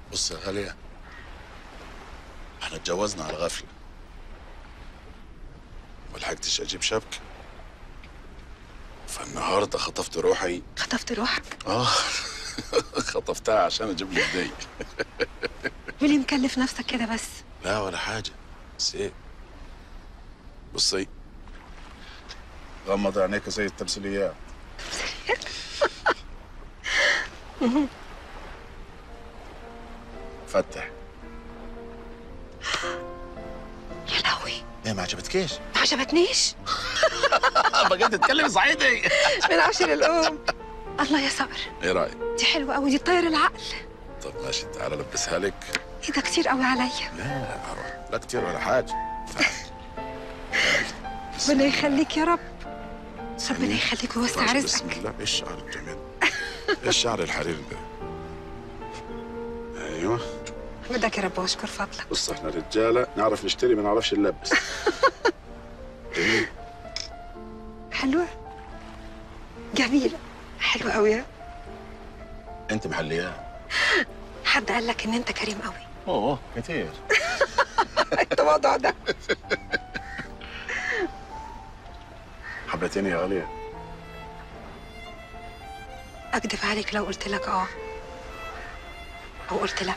بص يا غالية احنا اتجوزنا على غفلة ما لحقتش اجيب شبكة فالنهارده خطفت روحي خطفت روحك اه خطفتها عشان اجيب لي هدية وليه مكلف نفسك كده بس لا ولا حاجة بس ايه بصي غمض عينيك زي التمثيليات فتح يا لهوي ايه ما عجبتكيش؟ ما عجبتنيش بقيت تتكلم صعيدي من عشر الام الله يا صقر ايه رايك؟ دي حلوه قوي دي تطير العقل طب ماشي تعالى البسها لك ايه ده كتير قوي عليا لا لا كتير ولا حاجة ربنا يخليك يا رب ربنا يخليك ويوسع ماشي، بسم رزقك الله ايه الشعر الجميل ايه الشعر الحرير ده ايوه بدك يا رب واشكر فضلك بص احنا رجاله نعرف نشتري ما نعرفش نلبس جميل حلوه جميله حلوه قوي انت محلياه حد قال لك ان انت كريم قوي اوه كتير التواضع ده حبيتيني يا غالية اكدب عليك لو قلت لك اه او قلت لا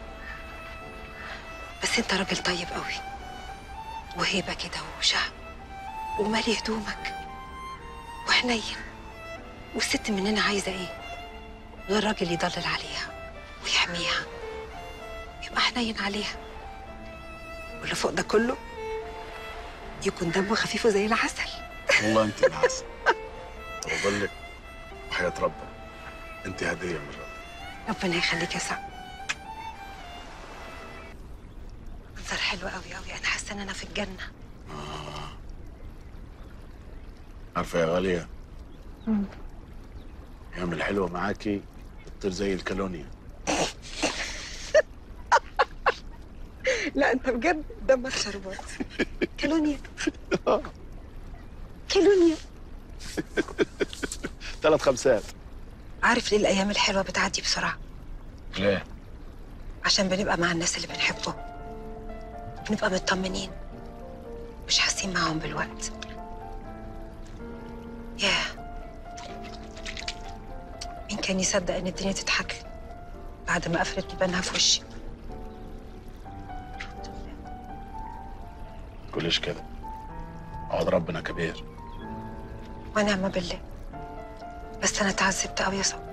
بس انت راجل طيب قوي وهيبه كده وشهم ومالي هدومك وحنين والست مننا عايزه ايه غير راجل يضلل عليها ويحميها يبقى حنين عليها واللي فوق ده كله يكون دمه خفيف زي العسل والله انت العسل بقول لك وحياة ربنا انت هدية من ربنا ربنا يخليك يا سعد منظر حلو قوي قوي انا حاسه ان انا في الجنه عارفة يا غالية ايام الحلوة معاكي بتطير زي الكالونيا لا انت بجد دمك شربات كالونيا كالونيا ثلاث خمسات عارف ليه الايام الحلوه بتعدي بسرعه ليه؟ عشان بنبقى مع الناس اللي بنحبهم بنبقى مطمنين مش حاسين معاهم بالوقت ياه مين كان يصدق ان الدنيا تضحك لي بعد ما قفلت بيبانها في وشي تقوليش كده عوض ربنا كبير ونعم بالله بس انا اتعذبت قوي يا صبري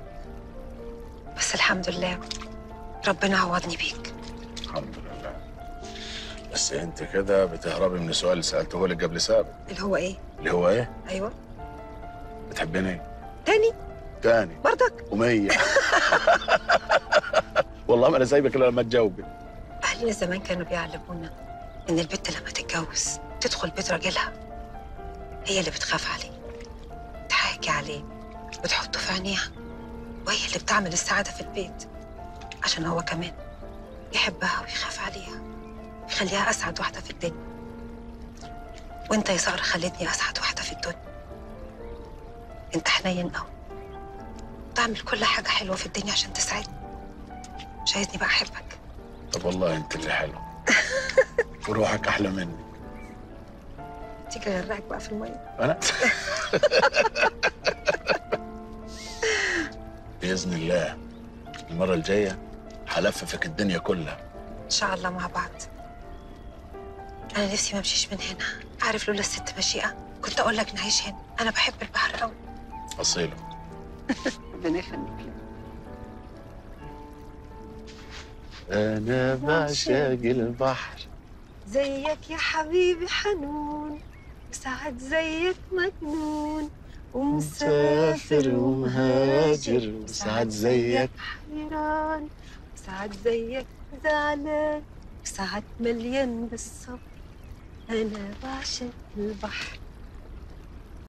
بس الحمد لله ربنا عوضني بيك الحمد لله بس انت كده بتهربي من السؤال اللي سالته لك قبل سابق اللي هو ايه اللي هو ايه؟ ايوه بتحبيني؟ تاني تاني برضك ومية والله ما انا سايبك الا لما تجاوبي اهلنا زمان كانوا بيعلمونا ان البنت لما تتجوز تدخل بيت راجلها هي اللي بتخاف عليه تحاكي عليه وتحطه في عينيها وهي اللي بتعمل السعادة في البيت عشان هو كمان يحبها ويخاف عليها يخليها أسعد واحدة في الدنيا وانت يا صقر خليتني أسعد واحدة في الدنيا انت حنين قوي تعمل كل حاجة حلوة في الدنيا عشان تسعدني مش عايزني بقى أحبك طب والله انت اللي حلو وروحك احلى مني تيجي أغرقك بقى في المية انا باذن الله المره الجايه هلففك الدنيا كلها إن شاء الله مع بعض أنا نفسي ما امشيش من هنا عارف لولا الست مشيئة كنت أقول لك نعيش هنا أنا بحب البحر قوي اصيله ربنا يخليك انا بعشق البحر زيك يا حبيبي حنون وساعات زيك مجنون مسافر ومهاجر وساعات زيك حيران وساعات زيك زعلان وساعات مليان بالصبر أنا بعشق البحر